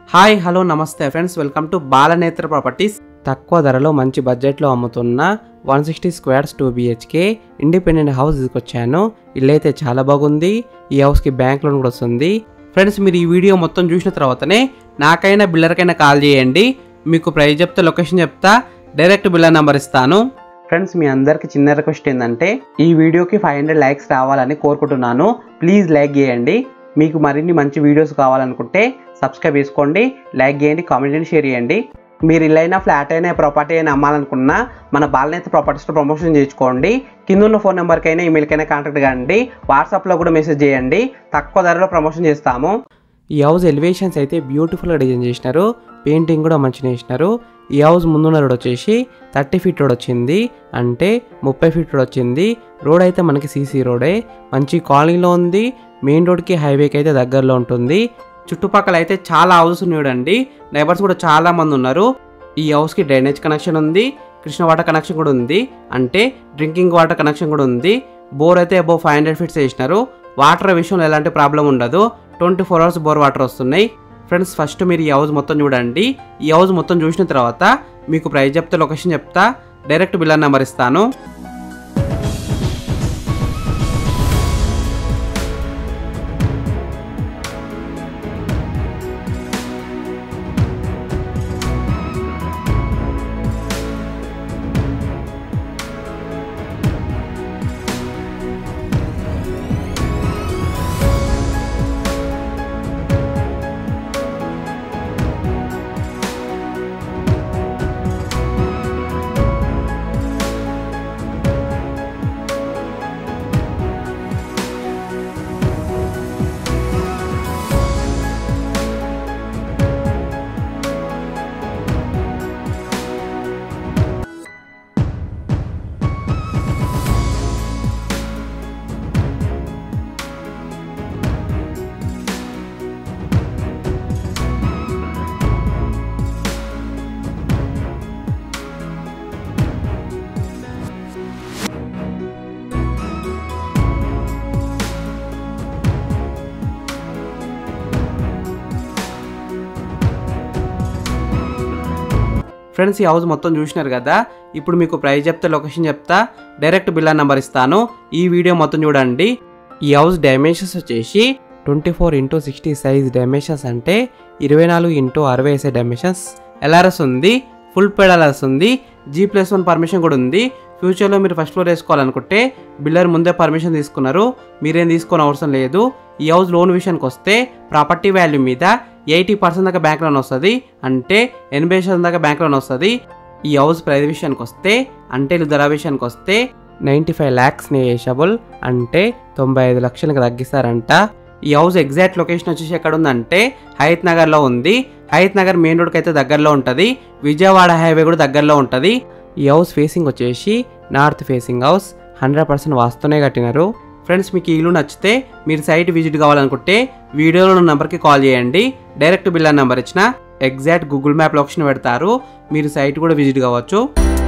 hi hello నమస్తే friends welcome to Balanetra properties తక్కువ ధరలో మంచి బడ్జెట్లో అమ్ముతున్న one sixty squares two BHK independent house తీసుకొచ్చాను ఇల్లు అయితే చాలా బాగుంది ఈ హౌస్కి బ్యాంక్ లోన్ కూడా వస్తుంది ఫ్రెండ్స్ మీరు ఈ వీడియో మొత్తం చూసిన తర్వాతనే నాకైనా బిల్లర్కైనా కాల్ చేయండి మీకు ప్రైస్ చెప్తే లొకేషన్ చెప్తా డైరెక్ట్ బిల్లర్ నెంబర్ ఇస్తాను ఫ్రెండ్స్ మీ అందరికి చిన్న రిక్వెస్ట్ ఏంటంటే ఈ వీడియోకి ఫైవ్ హండ్రెడ్ లైక్స్ రావాలని కోరుకుంటున్నాను ప్లీజ్ లైక్ చేయండి మీకు మరిన్ని మంచి వీడియోస్ కావాలనుకుంటే సబ్స్క్రైబ్ చేసుకోండి లైక్ చేయండి కామెంట్ చేయండి షేర్ చేయండి మీరు ఇల్లైనా ఫ్లాట్ అయినా ప్రాపర్టీ అయినా అమ్మాలనుకున్నా మన బాలనేత ప్రాపర్టీస్లో ప్రమోషన్ చేయించుకోండి కింద ఉన్న ఫోన్ నెంబర్కైనా ఈమెయిల్కైనా కాంటాక్ట్ కండి వాట్సాప్లో కూడా మెసేజ్ చేయండి తక్కువ ధరలో ప్రమోషన్ చేస్తాము ఈ హౌస్ ఎలివేషన్స్ అయితే బ్యూటిఫుల్గా డిజైన్ చేసినారు పెయింటింగ్ కూడా మంచిగా చేసినారు ఈ హౌస్ ముందున్న రోడ్ వచ్చేసి థర్టీ ఫీట్ రోడ్ వచ్చింది అంటే ముప్పై ఫీట్ రోడ్ వచ్చింది రోడ్ అయితే మనకి సీసీ రోడే మంచి కాలనీలో ఉంది మెయిన్ రోడ్కి హైవేకి అయితే దగ్గరలో ఉంటుంది చుట్టుపక్కల అయితే చాలా హౌసెస్ చూడండి నైబర్స్ కూడా చాలా మంది ఉన్నారు ఈ హౌస్కి డ్రైనేజ్ కనెక్షన్ ఉంది కృష్ణ వాటర్ కనెక్షన్ కూడా ఉంది అంటే డ్రింకింగ్ వాటర్ కనెక్షన్ కూడా ఉంది బోర్ అయితే అబౌవ్ ఫైవ్ హండ్రెడ్ ఫీట్స్ వేసినారు వాటర్ విషయంలో ఎలాంటి ప్రాబ్లం ఉండదు twenty four hours bore water వస్తున్నాయి ఫ్రెండ్స్ ఫస్ట్ మీరు ఈ హౌస్ మొత్తం చూడండి ఈ హౌస్ మొత్తం చూసిన తర్వాత మీకు ప్రైస్ చెప్తే లొకేషన్ చెప్తా డైరెక్ట్ బిల్లర్ నెంబర్ ఇస్తాను ఫ్రెండ్స్ ఈ హౌస్ మొత్తం చూసినారు కదా ఇప్పుడు మీకు ప్రైస్ చెప్తే లొకేషన్ చెప్తా డైరెక్ట్ బిల్లర్ నెంబర్ ఇస్తాను ఈ వీడియో మొత్తం చూడండి ఈ హౌస్ డైమెన్షన్స్ వచ్చేసి twenty four into sixty size dimensions అంటే ఇరవై నాలుగు ఇంటూ అరవై వేసే డైమెన్షన్స్ ఎల్ఆర్ఎస్ ఉంది ఫుల్ పెడలర్స్ ఉంది జీ ప్లస్ వన్ పర్మిషన్ కూడా ఉంది ఫ్యూచర్లో మీరు ఫస్ట్ ఫ్లోర్ వేసుకోవాలనుకుంటే బిల్లర్ ముందే పర్మిషన్ తీసుకున్నారు మీరేం తీసుకోని అవసరం లేదు ఈ హౌస్ లోన్ విషయానికి వస్తే ప్రాపర్టీ వాల్యూ మీద ఎయిటీ పర్సెంట్ దాకా బ్యాంక్ లోన్ వస్తుంది అంటే ఎనభై శాతం దాకా బ్యాంక్ లోన్ వస్తుంది ఈ హౌస్ ప్రైస్ విషయానికి వస్తే అంటే ఇల్లు ధర విషయానికి వస్తే నైంటీ ఫైవ్ ల్యాక్స్ నేషబుల్ అంటే తొంభై ఐదు లక్షలకు తగ్గిస్తారంట ఈ హౌస్ ఎగ్జాక్ట్ లొకేషన్ వచ్చేసి ఎక్కడ ఉందంటే హయత్ నగర్లో ఉంది హయత్ నగర్ మెయిన్ రోడ్కి అయితే దగ్గరలో ఉంటుంది విజయవాడ హైవే కూడా దగ్గరలో ఉంటుంది ఈ హౌస్ ఫేసింగ్ వచ్చేసి north facing house hundred percent వాస్తూనే కట్టినారు ఫ్రెండ్స్ మీకు ఈ ఇల్లు నచ్చితే మీరు సైట్ విజిట్ కావాలనుకుంటే వీడియోలో ఉన్న నెంబర్కి కాల్ చేయండి డైరెక్ట్ బిల్లర్ నెంబర్ ఇచ్చిన ఎగ్జాక్ట్ గూగుల్ మ్యాప్ లొకేషన్ పెడతారు మీరు సైట్ కూడా విజిట్ కావచ్చు